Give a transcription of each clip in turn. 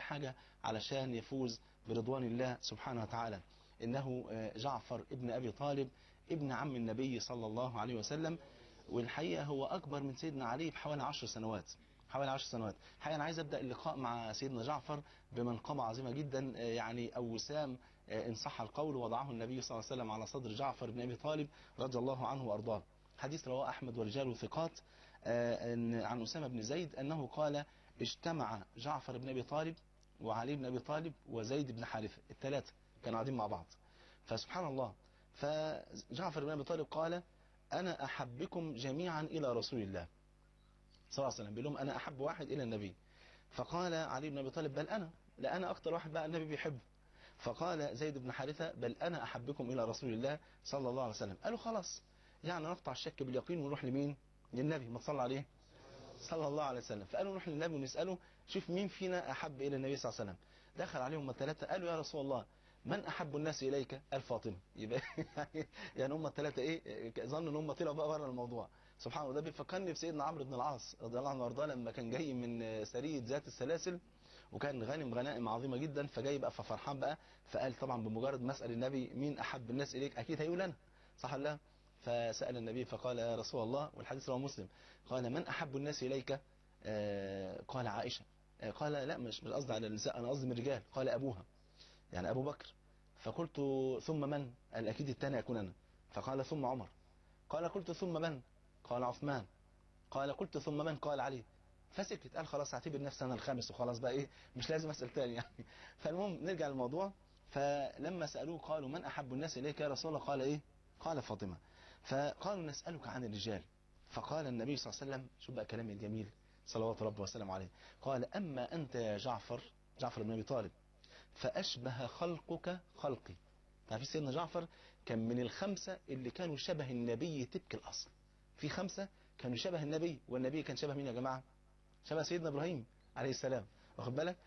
حاجة علشان يفوز برضوان الله سبحانه وتعالى إنه جعفر ابن أبي طالب ابن عم النبي صلى الله عليه وسلم والحقيقة هو أكبر من سيدنا علي بحوالي عشر سنوات حوالي عشر سنوات الحقيقة أنا عايز أبدأ اللقاء مع سيدنا جعفر بمنقبة عظيمة جدا يعني أو وسام إن صح القول وضعه النبي صلى الله عليه وسلم على صدر جعفر بن أبي طالب رضي الله عنه وأرضاه حديث رواه أحمد ورجال ثقات عن أسامة بن زيد أنه قال اجتمع جعفر بن أبي طالب وعلي بن أبي طالب وزيد بن حارثة الثلاثة كانوا قاعدين مع بعض فسبحان الله فجعفر بن أبي طالب قال أنا أحبكم جميعا إلى رسول الله صلى الله عليه وسلم بيقول لهم أنا أحب واحد إلى النبي فقال علي بن أبي طالب بل أنا لا أنا أكتر واحد بقى النبي بيحبه فقال زيد بن حارثة بل أنا أحبكم إلى رسول الله صلى الله عليه وسلم قالوا خلاص يعني نقطع الشك باليقين ونروح لمين للنبي ما تصلى عليه صلى الله عليه وسلم فقالوا نروح للنبي ونسأله شوف مين فينا أحب إلى النبي صلى الله عليه وسلم دخل عليهم الثلاثة قالوا يا رسول الله من أحب الناس إليك قال فاطمة يبقى يعني هم الثلاثة إيه ظنوا إن هم طلعوا بقى بره الموضوع سبحان الله ده بيفكرني بسيدنا عمرو بن العاص رضي الله عنه وارضاه لما كان جاي من سرية ذات السلاسل وكان غانم غنائم عظيمة جدا فجاي بقى ففرحان بقى فقال طبعا بمجرد ما اسال النبي مين أحب الناس إليك أكيد هيقول أنا صح ولا فسأل النبي فقال يا رسول الله والحديث رواه مسلم قال من أحب الناس إليك آه قال عائشة آه قال لا مش مش قصدي على النساء أنا قصدي من الرجال قال أبوها يعني أبو بكر فقلت ثم من قال أكيد الثاني يكون أنا فقال ثم عمر قال قلت ثم من قال عثمان قال قلت ثم من قال علي فسكت قال خلاص اعتبر نفسي انا الخامس وخلاص بقى ايه مش لازم اسال تاني يعني فالمهم نرجع للموضوع فلما سالوه قالوا من احب الناس اليك يا رسول الله قال ايه قال فاطمه فقالوا نسالك عن الرجال فقال النبي صلى الله عليه وسلم شو بقى كلامي الجميل صلوات ربي وسلم عليه قال اما انت يا جعفر جعفر بن ابي طالب فاشبه خلقك خلقي في سيدنا جعفر كان من الخمسه اللي كانوا شبه النبي تبك الاصل في خمسه كانوا شبه النبي والنبي كان شبه مين يا جماعه شبه سيدنا ابراهيم عليه السلام واخد بالك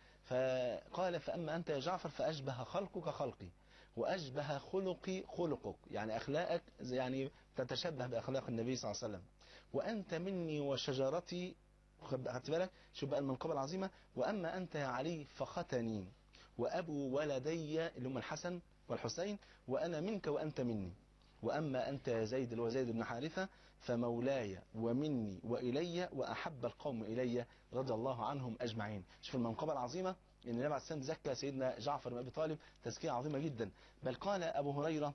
فقال فاما انت يا جعفر فاشبه خلقك خلقي واشبه خلقي خلقك يعني اخلاقك يعني تتشبه باخلاق النبي صلى الله عليه وسلم وانت مني وشجرتي خدت بالك شو بقى المنقبه العظيمه واما انت يا علي فختني وابو ولدي اللي هم الحسن والحسين وانا منك وانت مني وأما أنت يا زيد اللي هو زيد بن حارثة فمولاي ومني وإلي وأحب القوم إلي رضي الله عنهم أجمعين شوف المنقبة العظيمة إن النبي عليه السلام زكى سيدنا جعفر بن أبي طالب تزكية عظيمة جدا بل قال أبو هريرة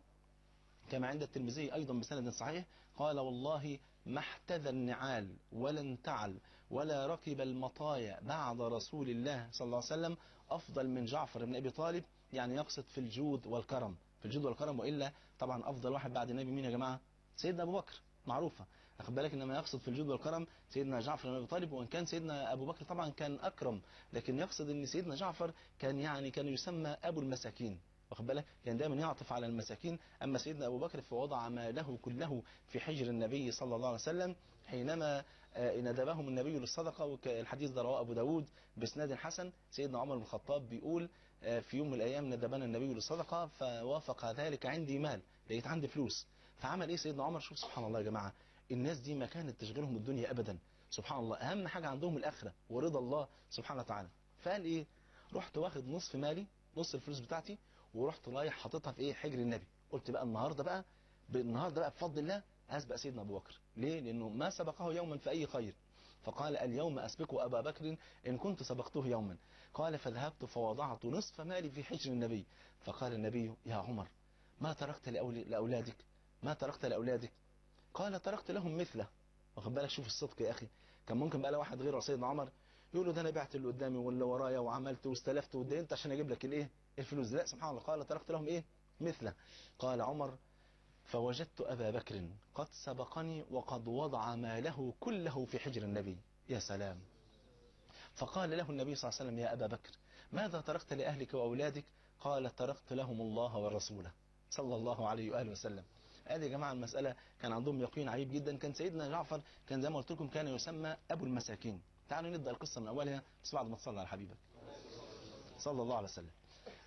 كما عند الترمذي أيضا بسند صحيح قال والله ما احتذى النعال ولا انتعل ولا ركب المطايا بعد رسول الله صلى الله عليه وسلم أفضل من جعفر بن أبي طالب يعني يقصد في الجود والكرم في الجود والكرم والا طبعا افضل واحد بعد النبي مين يا جماعه سيدنا ابو بكر معروفه واخد بالك انما يقصد في الجود والكرم سيدنا جعفر بن ابي طالب وان كان سيدنا ابو بكر طبعا كان اكرم لكن يقصد ان سيدنا جعفر كان يعني كان يسمى ابو المساكين واخد بالك كان دايما يعطف على المساكين اما سيدنا ابو بكر فوضع ماله كله في حجر النبي صلى الله عليه وسلم حينما ندبهم النبي للصدقه والحديث ده رواه ابو داود باسناد حسن سيدنا عمر بن الخطاب بيقول في يوم من الايام ندبنا النبي للصدقه فوافق ذلك عندي مال لقيت عندي فلوس فعمل ايه سيدنا عمر شوف سبحان الله يا جماعه الناس دي ما كانت تشغلهم الدنيا ابدا سبحان الله اهم حاجه عندهم الاخره ورضا الله سبحانه وتعالى فقال ايه رحت واخد نصف مالي نص الفلوس بتاعتي ورحت رايح حاططها في ايه حجر النبي قلت بقى النهارده بقى النهارده بقى بفضل الله هسبق سيدنا ابو بكر ليه لانه ما سبقه يوما في اي خير فقال اليوم أسبق أبا بكر إن كنت سبقته يوما قال فذهبت فوضعت نصف مالي في حجر النبي فقال النبي يا عمر ما تركت لأولادك ما تركت لأولادك قال تركت لهم مثله واخد بالك شوف الصدق يا أخي كان ممكن بقى لو واحد غير سيدنا عمر يقول له ده أنا بعت اللي قدامي واللي ورايا وعملت واستلفت واديت عشان أجيب لك الإيه الفلوس لا سبحان الله قال تركت لهم إيه مثله قال عمر فوجدت أبا بكر قد سبقني وقد وضع ماله كله في حجر النبي يا سلام فقال له النبي صلى الله عليه وسلم يا أبا بكر ماذا تركت لأهلك وأولادك قال تركت لهم الله ورسوله صلى الله عليه وآله وسلم قال يا جماعة المسألة كان عندهم يقين عجيب جدا كان سيدنا جعفر كان زي ما قلت لكم كان يسمى أبو المساكين تعالوا نبدأ القصة من أولها بس بعد ما تصلي على حبيبك صلى الله عليه وسلم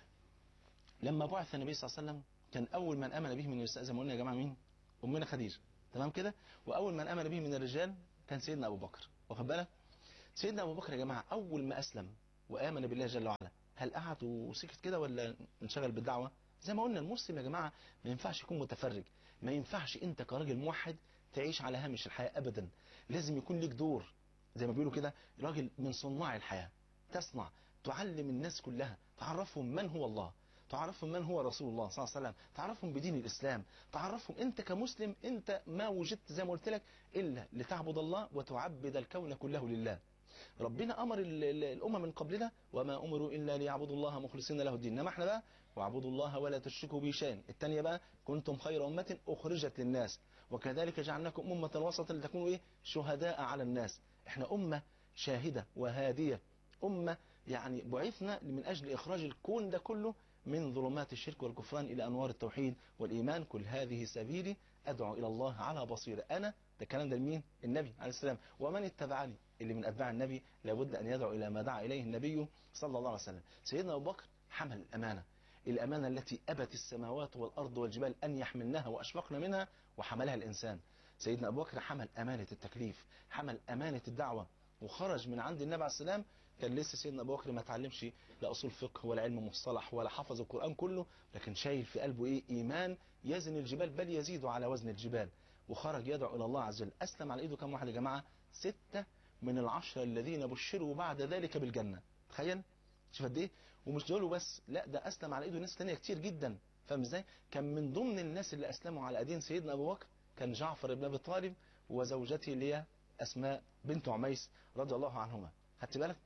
لما بعث النبي صلى الله عليه وسلم كان أول من آمن به من النساء زي ما قلنا يا جماعة مين أمنا خديجة تمام كده وأول من آمن به من الرجال كان سيدنا أبو بكر واخد بالك سيدنا أبو بكر يا جماعة أول ما أسلم وآمن بالله جل وعلا هل قعد وسكت كده ولا انشغل بالدعوة زي ما قلنا المسلم يا جماعة ما ينفعش يكون متفرج ما ينفعش انت كراجل موحد تعيش على هامش الحياة ابدا لازم يكون لك دور زي ما بيقولوا كده راجل من صناع الحياة تصنع تعلم الناس كلها تعرفهم من هو الله تعرفهم من هو رسول الله صلى الله عليه وسلم تعرفهم بدين الإسلام تعرفهم أنت كمسلم أنت ما وجدت زي ما قلت لك إلا لتعبد الله وتعبد الكون كله لله ربنا أمر الأمم من قبلنا وما أمروا إلا ليعبدوا الله مخلصين له الدين إنما احنا بقى واعبدوا الله ولا تشركوا به شيئا الثانية بقى كنتم خير أمة أخرجت للناس وكذلك جعلناكم أمة وسطا لتكونوا إيه شهداء على الناس احنا أمة شاهدة وهادية أمة يعني بعثنا من أجل إخراج الكون ده كله من ظلمات الشرك والكفران إلى أنوار التوحيد والإيمان كل هذه سبيلي أدعو إلى الله على بصيرة أنا ده الكلام ده لمين النبي عليه السلام ومن اتبعني اللي من أتباع النبي لابد أن يدعو إلى ما دعا إليه النبي صلى الله عليه وسلم سيدنا أبو بكر حمل الأمانة الأمانة التي أبت السماوات والأرض والجبال أن يحملنها وأشفقن منها وحملها الإنسان سيدنا أبو بكر حمل أمانة التكليف حمل أمانة الدعوة وخرج من عند النبي عليه السلام كان لسه سيدنا أبو بكر ما تعلمش لا أصول فقه ولا علم مصطلح ولا حفظ القرآن كله لكن شايل في قلبه إيه إيمان يزن الجبال بل يزيد على وزن الجبال وخرج يدعو إلى الله عز وجل أسلم على إيده كم واحد يا جماعة ستة من العشرة الذين بشروا بعد ذلك بالجنة تخيل شوف قد إيه ومش دول بس لا ده أسلم على إيده ناس تانية كتير جدا فاهم إزاي كان من ضمن الناس اللي أسلموا على أيدين سيدنا أبو بكر كان جعفر بن أبي طالب وزوجته اللي هي أسماء بنت عميس رضي الله عنهما خدت بالك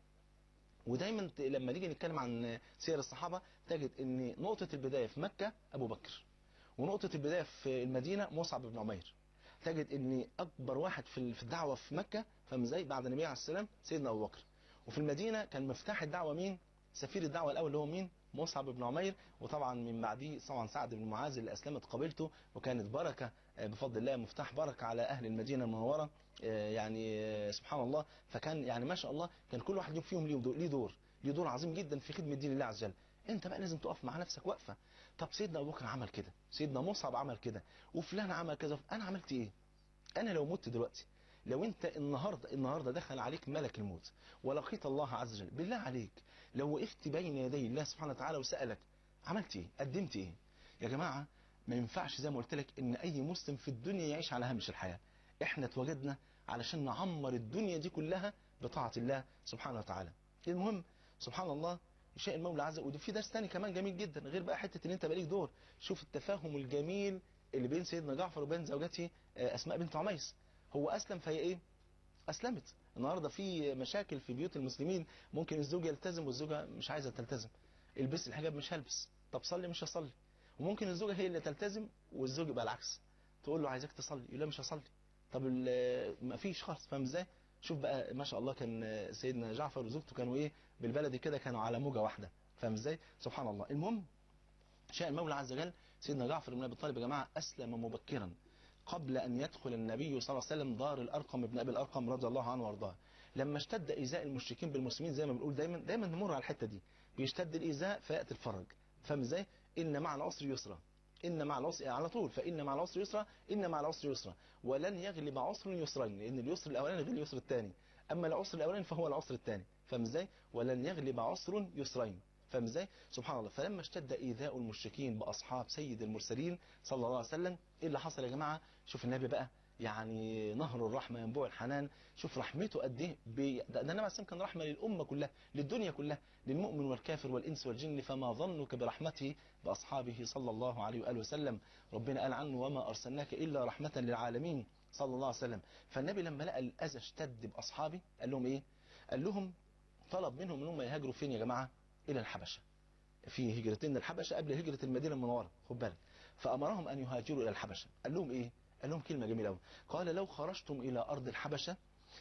ودايما لما نيجي نتكلم عن سير الصحابة تجد ان نقطة البداية في مكة ابو بكر ونقطة البداية في المدينة مصعب بن عمير تجد ان اكبر واحد في الدعوة في مكة فاهم ازاي بعد النبي عليه السلام سيدنا ابو بكر وفي المدينة كان مفتاح الدعوة مين سفير الدعوة الاول اللي هو مين مصعب بن عمير وطبعا من بعديه طبعا سعد بن معاذ اللي اسلمت قبيلته وكانت بركة بفضل الله مفتاح بركة على اهل المدينة المنورة يعني سبحان الله فكان يعني ما شاء الله كان كل واحد فيهم ليه دور ليه دور عظيم جدا في خدمة دين الله عز وجل انت بقى لازم تقف مع نفسك وقفة طب سيدنا ابو بكر عمل كده سيدنا مصعب عمل كده وفلان عمل كذا انا عملت ايه انا لو مت دلوقتي لو انت النهاردة النهاردة دخل عليك ملك الموت ولقيت الله عز وجل بالله عليك لو وقفت بين يدي الله سبحانه وتعالى وسألك عملت ايه قدمت ايه يا جماعة ما ينفعش زي ما قلت لك ان اي مسلم في الدنيا يعيش على هامش الحياة احنا اتوجدنا علشان نعمر الدنيا دي كلها بطاعة الله سبحانه وتعالى المهم سبحان الله شاء المولى عز وجل في درس تاني كمان جميل جدا غير بقى حتة ان انت بقى ليك دور شوف التفاهم الجميل اللي بين سيدنا جعفر وبين زوجته اسماء بنت عميس هو اسلم فهي ايه اسلمت النهارده في مشاكل في بيوت المسلمين ممكن الزوج يلتزم والزوجه مش عايزه تلتزم البس الحجاب مش هلبس طب صلي مش هصلي وممكن الزوجه هي اللي تلتزم والزوج يبقى العكس تقول له عايزك تصلي يقول لا مش هصلي طب ما فيش خالص فاهم ازاي شوف بقى ما شاء الله كان سيدنا جعفر وزوجته كانوا ايه بالبلدي كده كانوا على موجه واحده فاهم ازاي سبحان الله المهم شاء المولى عز وجل سيدنا جعفر بن ابي طالب يا جماعه اسلم مبكرا قبل أن يدخل النبي صلى الله عليه وسلم دار الأرقم ابن أبي الأرقم رضي الله عنه وارضاه لما اشتد إيذاء المشركين بالمسلمين زي ما بنقول دايما دايما نمر على الحتة دي بيشتد الإيذاء فيأتي الفرج فاهم ازاي إن مع العسر يسرا إن مع العسر على طول فإن مع العسر يسرا إن مع العسر يسرا ولن يغلب عسر يسرين لأن اليسر الأولاني غير اليسر الثاني أما العسر الأولاني فهو العسر الثاني فاهم ازاي ولن يغلب عسر يسرين فاهم ازاي سبحان الله فلما اشتد ايذاء المشركين باصحاب سيد المرسلين صلى الله عليه وسلم ايه اللي حصل يا جماعه شوف النبي بقى يعني نهر الرحمه ينبوع الحنان شوف رحمته قد ايه بي... ده, ده النبي عليه السلام كان رحمه للامه كلها للدنيا كلها للمؤمن والكافر والانس والجن فما ظنك برحمته باصحابه صلى الله عليه واله وسلم ربنا قال عنه وما ارسلناك الا رحمه للعالمين صلى الله عليه وسلم فالنبي لما لقى الاذى اشتد باصحابه قال لهم ايه قال لهم طلب منهم ان هم يهاجروا فين يا جماعه إلى الحبشة في هجرتين الحبشة قبل هجرة المدينة المنورة خد بالك فأمرهم أن يهاجروا إلى الحبشة قال لهم إيه قال لهم كلمة جميلة أوي قال لو خرجتم إلى أرض الحبشة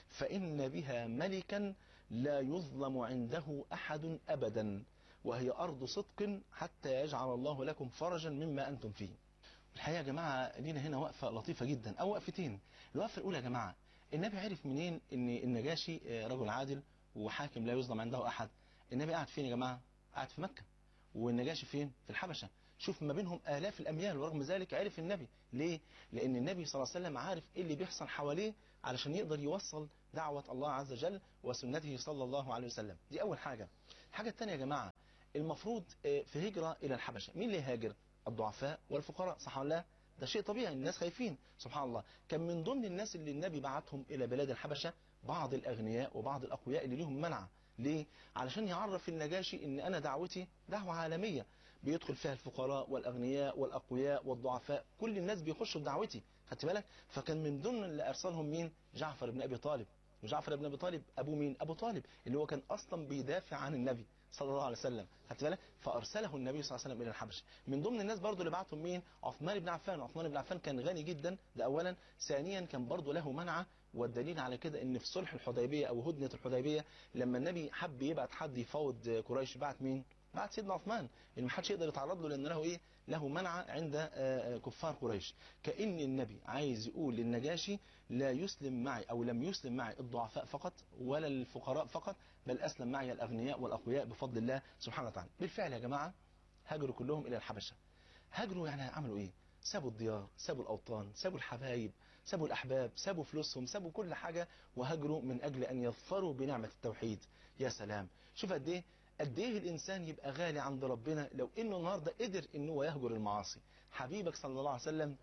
فإن بها ملكا لا يظلم عنده أحد أبدا وهي أرض صدق حتى يجعل الله لكم فرجا مما أنتم فيه الحقيقة يا جماعة لينا هنا وقفة لطيفة جدا أو وقفتين الوقفة الأولى يا جماعة النبي عرف منين ان النجاشي رجل عادل وحاكم لا يظلم عنده أحد النبي قاعد فين يا جماعة قاعد في مكة والنجاشي فين في الحبشة شوف ما بينهم آلاف الأميال ورغم ذلك عرف النبي ليه لأن النبي صلى الله عليه وسلم عارف إيه اللي بيحصل حواليه علشان يقدر يوصل دعوة الله عز وجل وسنته صلى الله عليه وسلم دي أول حاجة الحاجة الثانية يا جماعة المفروض في هجرة إلى الحبشة مين اللي يهاجر الضعفاء والفقراء صح ولا لا ده شيء طبيعي الناس خايفين سبحان الله كان من ضمن الناس اللي النبي بعتهم إلى بلاد الحبشة بعض الأغنياء وبعض الأقوياء اللي لهم منع ليه؟ علشان يعرف النجاشي ان انا دعوتي دعوة عالمية بيدخل فيها الفقراء والأغنياء والأقوياء والضعفاء كل الناس بيخشوا بدعوتي خدت بالك فكان من ضمن اللي أرسلهم مين جعفر بن أبي طالب وجعفر بن أبي طالب أبو مين أبو طالب اللي هو كان أصلا بيدافع عن النبي صلى الله عليه وسلم خدت بالك فأرسله النبي صلى الله عليه وسلم إلى الحبشة من ضمن الناس برضو اللي بعتهم مين عثمان بن عفان عثمان بن عفان كان غني جدا ده أولا ثانيا كان برضو له منعة والدليل على كده ان في صلح الحديبية او هدنة الحديبية لما النبي حب يبعت حد يفاوض قريش بعت مين بعت سيدنا عثمان اللي محدش يقدر يتعرض له لان له ايه له منع عند كفار قريش كأن النبي عايز يقول للنجاشي لا يسلم معي او لم يسلم معي الضعفاء فقط ولا الفقراء فقط بل اسلم معي الاغنياء والاقوياء بفضل الله سبحانه وتعالى بالفعل يا جماعة هاجروا كلهم الى الحبشة هاجروا يعني عملوا ايه سابوا الديار سابوا الاوطان سابوا الحبايب سابوا الأحباب سابوا فلوسهم سابوا كل حاجة وهاجروا من أجل أن يظفروا بنعمة التوحيد يا سلام شوف قد إيه قد إيه الإنسان يبقى غالي عند ربنا لو إنه النهاردة قدر إنه يهجر المعاصي حبيبك صلى الله عليه وسلم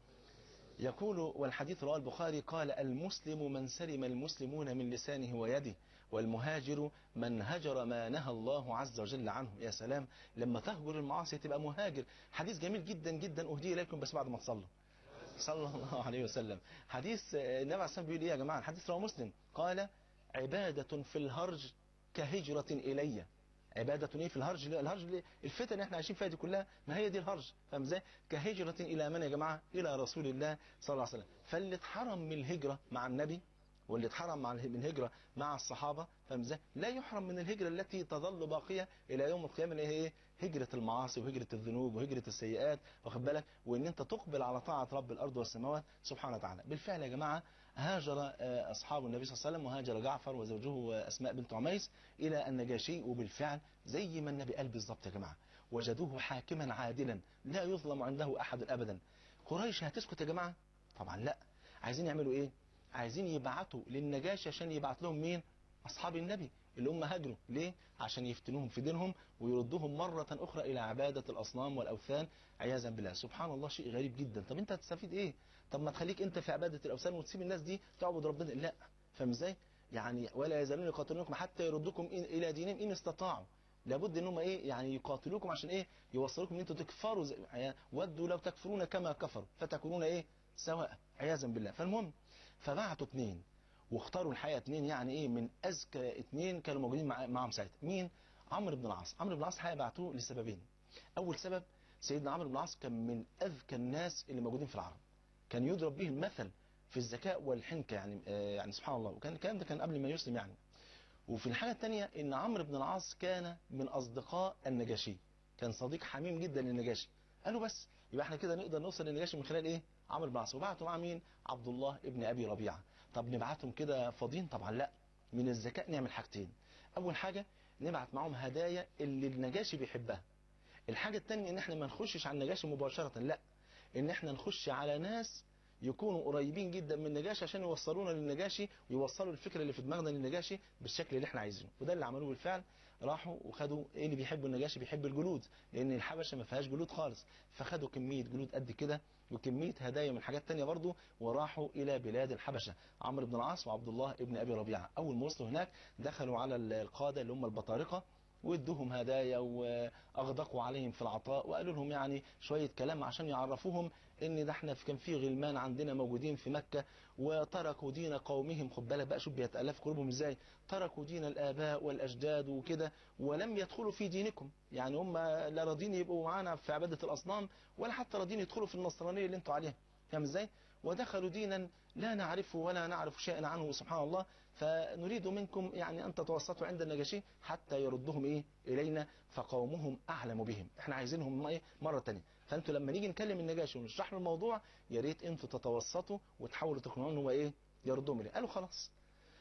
يقول والحديث رواه البخاري قال المسلم من سلم المسلمون من لسانه ويده والمهاجر من هجر ما نهى الله عز وجل عنه يا سلام لما تهجر المعاصي تبقى مهاجر حديث جميل جدا جدا أهدي إليكم بس بعد ما تصلوا صلى الله عليه وسلم حديث النبي عليه الصلاة بيقول ايه يا جماعة الحديث رواه مسلم قال عبادة في الهرج كهجرة إلي عبادة ايه في الهرج الهرج اللي الفتن اللي احنا عايشين فيها دي كلها ما هي دي الهرج فاهم ازاي كهجرة إلى من يا جماعة إلى رسول الله صلى الله عليه وسلم فاللي اتحرم من الهجرة مع النبي واللي اتحرم مع من الهجرة مع الصحابة فاهم ازاي لا يحرم من الهجرة التي تظل باقية إلى يوم القيامة اللي هي ايه هجرة المعاصي وهجرة الذنوب وهجرة السيئات واخد بالك وان انت تقبل على طاعة رب الارض والسماوات سبحانه وتعالى بالفعل يا جماعة هاجر اصحاب النبي صلى الله عليه وسلم وهاجر جعفر وزوجه اسماء بنت عميس الى النجاشي وبالفعل زي ما النبي قال بالظبط يا جماعة وجدوه حاكما عادلا لا يظلم عنده احد ابدا قريش هتسكت يا جماعة طبعا لا عايزين يعملوا ايه عايزين يبعتوا للنجاشي عشان يبعت لهم مين أصحاب النبي اللي هم هاجروا ليه؟ عشان يفتنوهم في دينهم ويردوهم مرة أخرى إلى عبادة الأصنام والأوثان عياذا بالله سبحان الله شيء غريب جدا طب أنت هتستفيد إيه؟ طب ما تخليك أنت في عبادة الأوثان وتسيب الناس دي تعبد ربنا لا فاهم إزاي؟ يعني ولا يزالون يقاتلونكم حتى يردوكم إلى دينهم إن استطاعوا لابد ان هم ايه يعني يقاتلوكم عشان ايه يوصلوكم ان انتوا تكفروا زي يعني ودوا لو تكفرون كما كفروا فتكونون ايه سواء عياذا بالله فالمهم فبعتوا اثنين واختاروا الحقيقه اثنين يعني ايه من اذكى اثنين كانوا موجودين مع معاهم ساعتها مين عمرو بن العاص عمرو بن العاص الحقيقه بعتوه لسببين اول سبب سيدنا عمرو بن العاص كان من اذكى الناس اللي موجودين في العرب كان يضرب به المثل في الذكاء والحنكه يعني آه يعني سبحان الله وكان الكلام ده كان قبل ما يسلم يعني وفي الحاله الثانيه ان عمرو بن العاص كان من اصدقاء النجاشي كان صديق حميم جدا للنجاشي قالوا بس يبقى احنا كده نقدر نوصل للنجاشي من خلال ايه عمرو بن العاص وبعتوا مع مين عبد الله ابن ابي ربيعه طب نبعتهم كده فاضيين طبعا لا من الذكاء نعمل حاجتين اول حاجه نبعت معاهم هدايا اللي النجاشي بيحبها الحاجه الثانيه ان احنا ما نخشش على النجاشي مباشره لا ان احنا نخش على ناس يكونوا قريبين جدا من النجاشي عشان يوصلونا للنجاشي ويوصلوا الفكره اللي في دماغنا للنجاشي بالشكل اللي احنا عايزينه وده اللي عملوه بالفعل راحوا وخدوا ايه اللي بيحبوا النجاشي بيحب الجلود لان الحبشه ما فيهاش جلود خالص فخدوا كميه جلود قد كده وكميه هدايا من حاجات تانية برضو وراحوا الى بلاد الحبشه عمرو بن العاص وعبد الله ابن ابي ربيعه اول ما وصلوا هناك دخلوا على القاده اللي هم البطارقه وادوهم هدايا واغدقوا عليهم في العطاء وقالوا لهم يعني شويه كلام عشان يعرفوهم ان ده احنا كان في غلمان عندنا موجودين في مكه وتركوا دين قومهم خد بالك بقى شوف بيتالف قلوبهم ازاي تركوا دين الاباء والاجداد وكده ولم يدخلوا في دينكم يعني هم لا راضين يبقوا معانا في عباده الاصنام ولا حتى راضين يدخلوا في النصرانيه اللي انتوا عليها فاهم ازاي ودخلوا دينا لا نعرفه ولا نعرف شيئا عنه سبحان الله فنريد منكم يعني أن تتوسطوا عند النجاشي حتى يردهم إيه إلينا فقومهم أعلم بهم احنا عايزينهم إيه مرة تانية فأنتوا لما نيجي نكلم النجاشي ونشرح له الموضوع يا ريت أنتوا تتوسطوا وتحاولوا تقنعون هو إيه يردهم إليه قالوا خلاص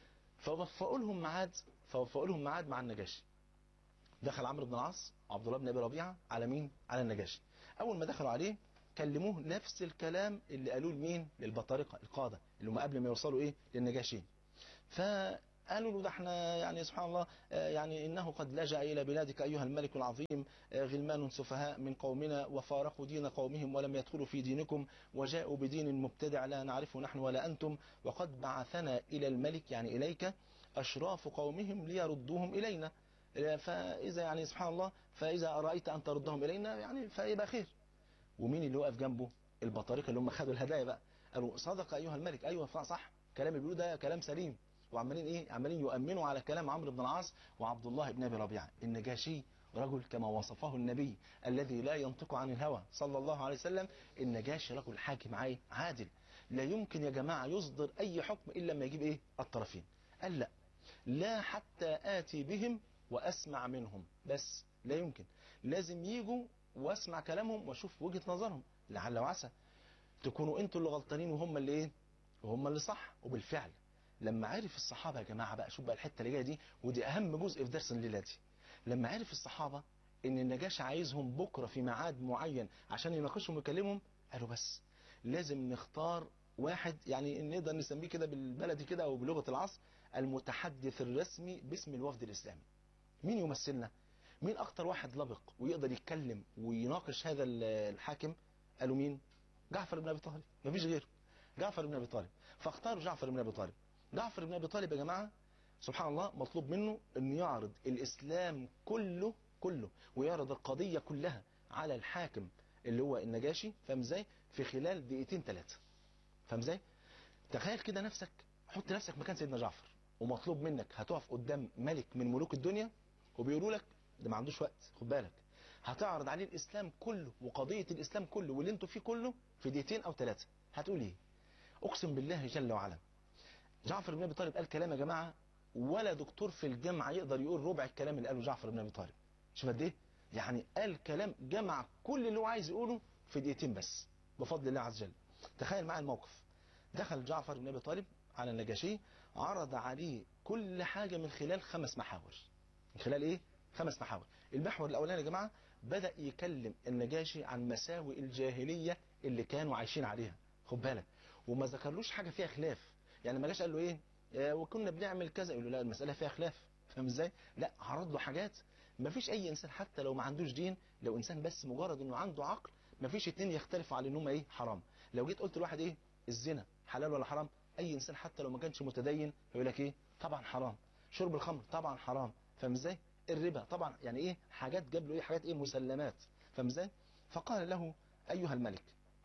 فوفقوا لهم ميعاد فوفقوا لهم ميعاد مع النجاشي دخل عمرو بن العاص عبد الله بن ابي ربيعه على مين على النجاشي اول ما دخلوا عليه كلموه نفس الكلام اللي قالوه لمين للبطارقه القاده اللي هم قبل ما يوصلوا ايه للنجاشي فقالوا له ده احنا يعني سبحان الله آه، يعني انه قد لجأ الى بلادك ايها الملك العظيم آه، غلمان سفهاء من قومنا وفارقوا دين قومهم ولم يدخلوا في دينكم وجاءوا بدين مبتدع لا نعرفه نحن ولا انتم وقد بعثنا الى الملك يعني اليك اشراف قومهم ليردوهم الينا آه، فاذا يعني سبحان الله فاذا رايت ان تردهم الينا يعني فيبقى خير ومين اللي وقف جنبه البطاركه اللي هم خدوا الهدايا بقى قالوا صدق ايها الملك ايوه صح كلام اللي بيقولوه ده كلام سليم وعمالين ايه عمالين يؤمنوا على كلام عمرو بن العاص وعبد الله بن ابي ربيعه النجاشي رجل كما وصفه النبي الذي لا ينطق عن الهوى صلى الله عليه وسلم النجاشي رجل حاكم عاي- عادل لا يمكن يا جماعه يصدر اي حكم الا لما يجيب ايه الطرفين قال لا لا حتى اتي بهم واسمع منهم بس لا يمكن لازم يجوا واسمع كلامهم واشوف وجهه نظرهم لعل وعسى تكونوا انتوا اللي غلطانين وهم اللي ايه وهم اللي صح وبالفعل لما عرف الصحابه يا جماعه بقى شوف بقى الحته اللي جايه دي ودي اهم جزء في درس الليله دي لما عرف الصحابه ان النجاشي عايزهم بكره في ميعاد معين عشان يناقشهم ويكلمهم قالوا بس لازم نختار واحد يعني نقدر نسميه كده بالبلدي كده او بلغه العصر المتحدث الرسمي باسم الوفد الاسلامي مين يمثلنا مين اكتر واحد لبق ويقدر يتكلم ويناقش هذا الحاكم قالوا مين جعفر بن ابي طالب مفيش غيره جعفر بن ابي طالب فاختاروا جعفر بن ابي طالب جعفر بن ابي طالب يا جماعه سبحان الله مطلوب منه انه يعرض الاسلام كله كله ويعرض القضيه كلها على الحاكم اللي هو النجاشي فاهم ازاي في خلال دقيقتين ثلاثه فاهم ازاي تخيل كده نفسك حط نفسك مكان سيدنا جعفر ومطلوب منك هتقف قدام ملك من ملوك الدنيا وبيقولوا لك ده ما عندوش وقت خد بالك هتعرض عليه الاسلام كله وقضيه الاسلام كله واللي انتوا فيه كله في دقيقتين او ثلاثه هتقول ايه اقسم بالله جل وعلا جعفر بن ابي طالب قال كلام يا جماعه ولا دكتور في الجامعه يقدر يقول ربع الكلام اللي قاله جعفر بن ابي طالب شوف قد ايه يعني قال كلام جمع كل اللي هو عايز يقوله في دقيقتين بس بفضل الله عز وجل تخيل معايا الموقف دخل جعفر بن ابي طالب على النجاشي عرض عليه كل حاجه من خلال خمس محاور من خلال ايه خمس محاور المحور الاولاني يا جماعه بدا يكلم النجاشي عن مساوئ الجاهليه اللي كانوا عايشين عليها خد بالك وما ذكرلوش حاجه فيها خلاف يعني ما جاش قال له ايه آه وكنا بنعمل كذا يقول له لا المساله فيها خلاف فاهم ازاي لا عرض له حاجات ما فيش اي انسان حتى لو ما عندوش دين لو انسان بس مجرد انه عنده عقل ما فيش اتنين يختلفوا على ان هم ايه حرام لو جيت قلت لواحد ايه الزنا حلال ولا حرام اي انسان حتى لو ما كانش متدين يقول لك ايه طبعا حرام شرب الخمر طبعا حرام فاهم ازاي الربا طبعا يعني ايه حاجات جاب له ايه حاجات ايه مسلمات فاهم ازاي فقال له ايها الملك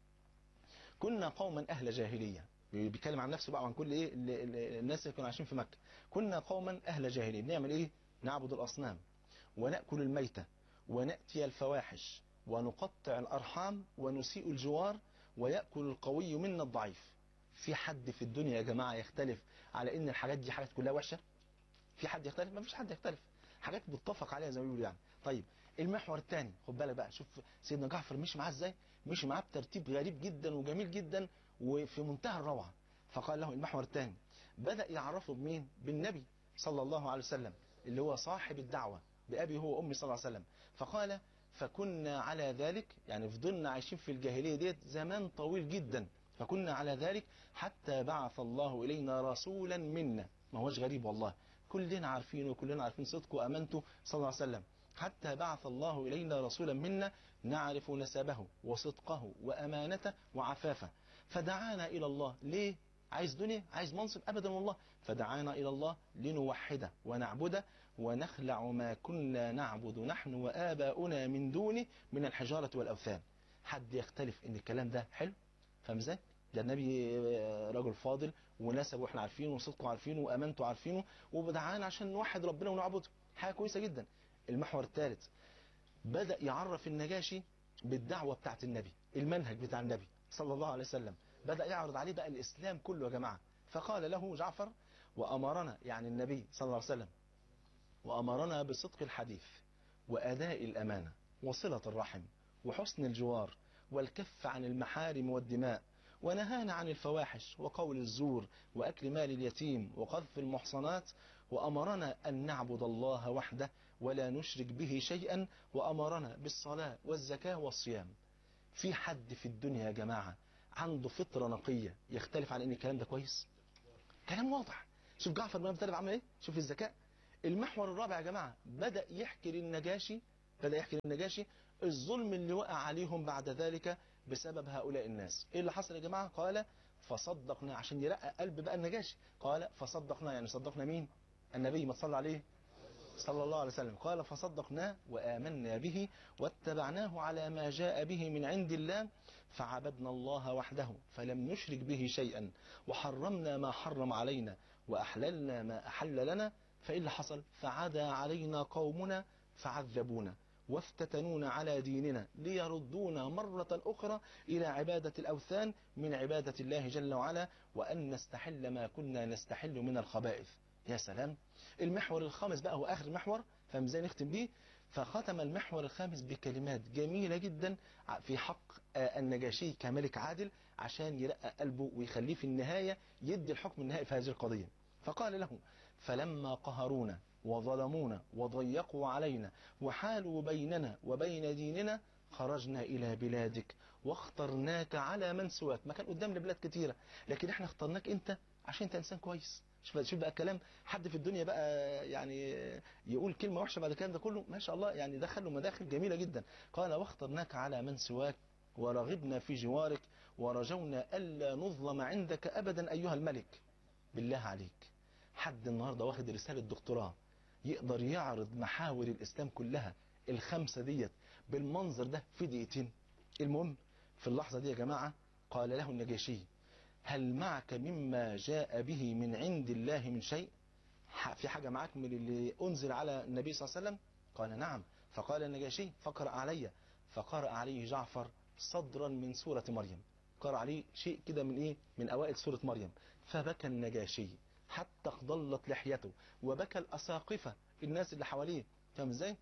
كنا قوما اهل جاهليه بيتكلم عن نفسه بقى وعن كل ايه اللي اللي الناس اللي كانوا عايشين في مكه كنا قوما اهل جاهليه بنعمل ايه نعبد الاصنام وناكل الميته وناتي الفواحش ونقطع الارحام ونسيء الجوار وياكل القوي منا الضعيف في حد في الدنيا يا جماعه يختلف على ان الحاجات دي حاجات كلها وحشه في حد يختلف ما فيش حد يختلف حاجات متفق عليها زي ما بيقولوا يعني طيب المحور الثاني خد بالك بقى شوف سيدنا جعفر مشي معاه ازاي مشي معاه بترتيب غريب جدا وجميل جدا وفي منتهى الروعه فقال له المحور الثاني بدا يعرفه بمين بالنبي صلى الله عليه وسلم اللي هو صاحب الدعوه بابي هو وامي صلى الله عليه وسلم فقال فكنا على ذلك يعني فضلنا عايشين في الجاهليه ديت زمان طويل جدا فكنا على ذلك حتى بعث الله الينا رسولا منا ما هوش غريب والله كلنا عارفينه وكلنا عارفين صدقه وامانته صلى الله عليه وسلم حتى بعث الله الينا رسولا منا نعرف نسبه وصدقه وامانته وعفافه فدعانا الى الله ليه عايز دنيا عايز منصب ابدا والله فدعانا الى الله لنوحده ونعبده ونخلع ما كنا نعبد نحن واباؤنا من دونه من الحجاره والاوثان حد يختلف ان الكلام ده حلو فاهم ازاي ده النبي رجل فاضل ونسبه احنا عارفينه وصدقه عارفينه وامانته عارفينه ودعانا عشان نوحد ربنا ونعبده حاجه كويسه جدا المحور الثالث بدا يعرف النجاشي بالدعوه بتاعت النبي المنهج بتاع النبي صلى الله عليه وسلم بدا يعرض عليه بقى الاسلام كله يا جماعه فقال له جعفر وامرنا يعني النبي صلى الله عليه وسلم وامرنا بصدق الحديث واداء الامانه وصله الرحم وحسن الجوار والكف عن المحارم والدماء ونهانا عن الفواحش وقول الزور وأكل مال اليتيم وقذف المحصنات وأمرنا أن نعبد الله وحده ولا نشرك به شيئا وأمرنا بالصلاة والزكاة والصيام في حد في الدنيا يا جماعة عنده فطرة نقية يختلف عن ان الكلام ده كويس كلام واضح شوف جعفر بن ابي طالب عمل ايه شوف الذكاء المحور الرابع يا جماعه بدا يحكي للنجاشي بدا يحكي للنجاشي الظلم اللي وقع عليهم بعد ذلك بسبب هؤلاء الناس ايه اللي حصل يا جماعه قال فصدقنا عشان يرقق قلب بقى النجاشي قال فصدقنا يعني صدقنا مين النبي ما صلى عليه صلى الله عليه وسلم قال فصدقناه وآمنا به واتبعناه على ما جاء به من عند الله فعبدنا الله وحده فلم نشرك به شيئا وحرمنا ما حرم علينا وأحللنا ما أحل لنا فإيه اللي حصل فعدا علينا قومنا فعذبونا وافتتنونا على ديننا ليردونا مرة أخرى إلى عبادة الأوثان من عبادة الله جل وعلا وأن نستحل ما كنا نستحل من الخبائث يا سلام المحور الخامس بقى هو آخر محور فاهم ازاي نختم بيه فختم المحور الخامس بكلمات جميلة جدا في حق النجاشي كملك عادل عشان يرقق قلبه ويخليه في النهاية يدي الحكم النهائي في هذه القضية فقال له فلما قهرونا وظلمونا وضيقوا علينا وحالوا بيننا وبين ديننا خرجنا إلى بلادك واخترناك على من سواك ما كان قدامنا بلاد كتيرة لكن احنا اخترناك انت عشان انت انسان كويس شوف شوف بقى الكلام حد في الدنيا بقى يعني يقول كلمة وحشة بعد الكلام ده كله ما شاء الله يعني دخل له مداخل جميلة جدا قال واخترناك على من سواك ورغبنا في جوارك ورجونا ألا نظلم عندك أبدا أيها الملك بالله عليك حد النهاردة واخد رسالة دكتوراه يقدر يعرض محاور الإسلام كلها الخمسة ديت بالمنظر ده في دقيقتين المهم في اللحظة دي يا جماعة قال له النجاشي هل معك مما جاء به من عند الله من شيء في حاجة معك من اللي أنزل على النبي صلى الله عليه وسلم قال نعم فقال النجاشي فقرأ علي فقرأ عليه جعفر صدرا من سورة مريم قرأ عليه شيء كده من إيه من أوائل سورة مريم فبكى النجاشي حتى اخضلت لحيته وبكى الأساقفة الناس اللي حواليه فاهم ازاي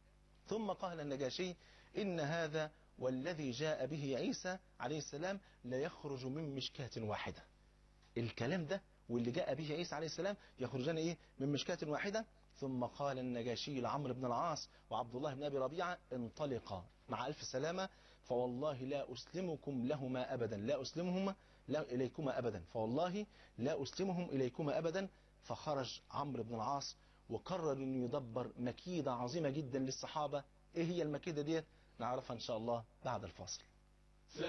ثم قال النجاشي إن هذا والذي جاء به عيسى عليه السلام لا يخرج من مشكاة واحدة الكلام ده واللي جاء به عيسى عليه السلام يخرجان ايه من مشكاة واحدة ثم قال النجاشي لعمرو بن العاص وعبد الله بن ابي ربيعه انطلقا مع الف سلامه فوالله لا اسلمكم لهما ابدا لا اسلمهما لا اليكما ابدا فوالله لا اسلمهم اليكما ابدا فخرج عمرو بن العاص وقرر انه يدبر مكيده عظيمه جدا للصحابه ايه هي المكيده ديت نعرفها ان شاء الله بعد الفاصل